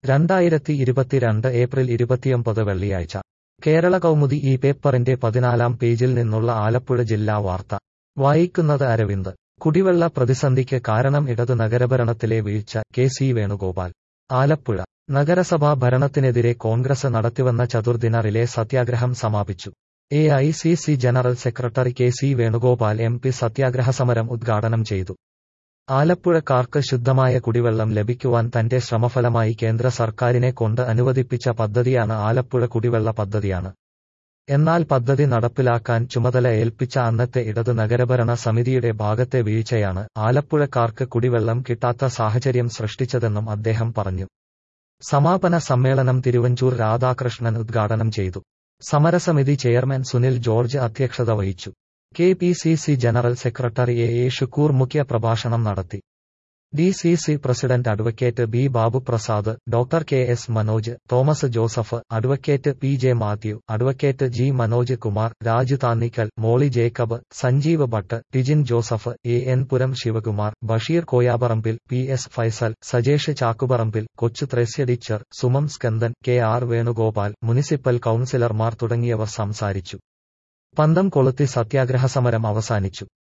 രണ്ടായിരത്തി ഇരുപത്തിരണ്ട് ഏപ്രിൽ ഇരുപത്തിയൊമ്പത് വെള്ളിയാഴ്ച കേരള കൗമുദി ഈ പേപ്പറിന്റെ പതിനാലാം പേജിൽ നിന്നുള്ള ആലപ്പുഴ ജില്ലാ വാർത്ത വായിക്കുന്നത് അരവിന്ദ് കുടിവെള്ള പ്രതിസന്ധിക്ക് കാരണം ഇടത് നഗരഭരണത്തിലെ വീഴ്ച കെ സി വേണുഗോപാൽ ആലപ്പുഴ നഗരസഭാ ഭരണത്തിനെതിരെ കോൺഗ്രസ് നടത്തിവന്ന ചതുർദിന റിലേ സത്യാഗ്രഹം സമാപിച്ചു A I C C general secretary K C Venugopal M P സത്യാഗ്രഹ സമരം ഉദ്ഘാടനം ചെയ്തു ആലപ്പുഴക്കാർക്ക് ശുദ്ധമായ കുടിവെള്ളം ലഭിക്കുവാൻ തന്റെ ശ്രമഫലമായി കേന്ദ്ര സർക്കാരിനെ കൊണ്ട് അനുവദിപ്പിച്ച പദ്ധതിയാണ് ആലപ്പുഴ കുടിവെള്ള പദ്ധതിയാണ് എന്നാൽ പദ്ധതി നടപ്പിലാക്കാൻ ചുമതല ഏൽപ്പിച്ച അന്നത്തെ ഇടത് നഗരഭരണ സമിതിയുടെ ഭാഗത്തെ വീഴ്ചയാണ് ആലപ്പുഴക്കാർക്ക് കുടിവെള്ളം കിട്ടാത്ത സാഹചര്യം സൃഷ്ടിച്ചതെന്നും അദ്ദേഹം പറഞ്ഞു സമാപന സമ്മേളനം തിരുവഞ്ചൂർ രാധാകൃഷ്ണൻ ഉദ്ഘാടനം ചെയ്തു സമരസമിതി ചെയർമാൻ സുനിൽ ജോർജ് അധ്യക്ഷത വഹിച്ചു K P C C general secretary A A Shukoor മുഖ്യ പ്രഭാഷണം നടത്തി D C C president advocate B Babuprasad doctor K S Manoj Thomas Joseph advocate P J Mathew advocate G Manoj Kumar Raju Thannickal Molly Jacob Sanjeev Bhatt Tijin Joseph A N Puram Sivakumar Basheer Koyaparambil P S Faisal Sajesh Chakkuparambil Kochu Thresia teacher Sumam Skandan K R Venugopal municipal കൌൺസിലർമാർ തുടങ്ങിയവർ സംസാരിച്ചു പന്തം കൊളുത്തി സത്യാഗ്രഹ സമരം അവസാനിച്ചു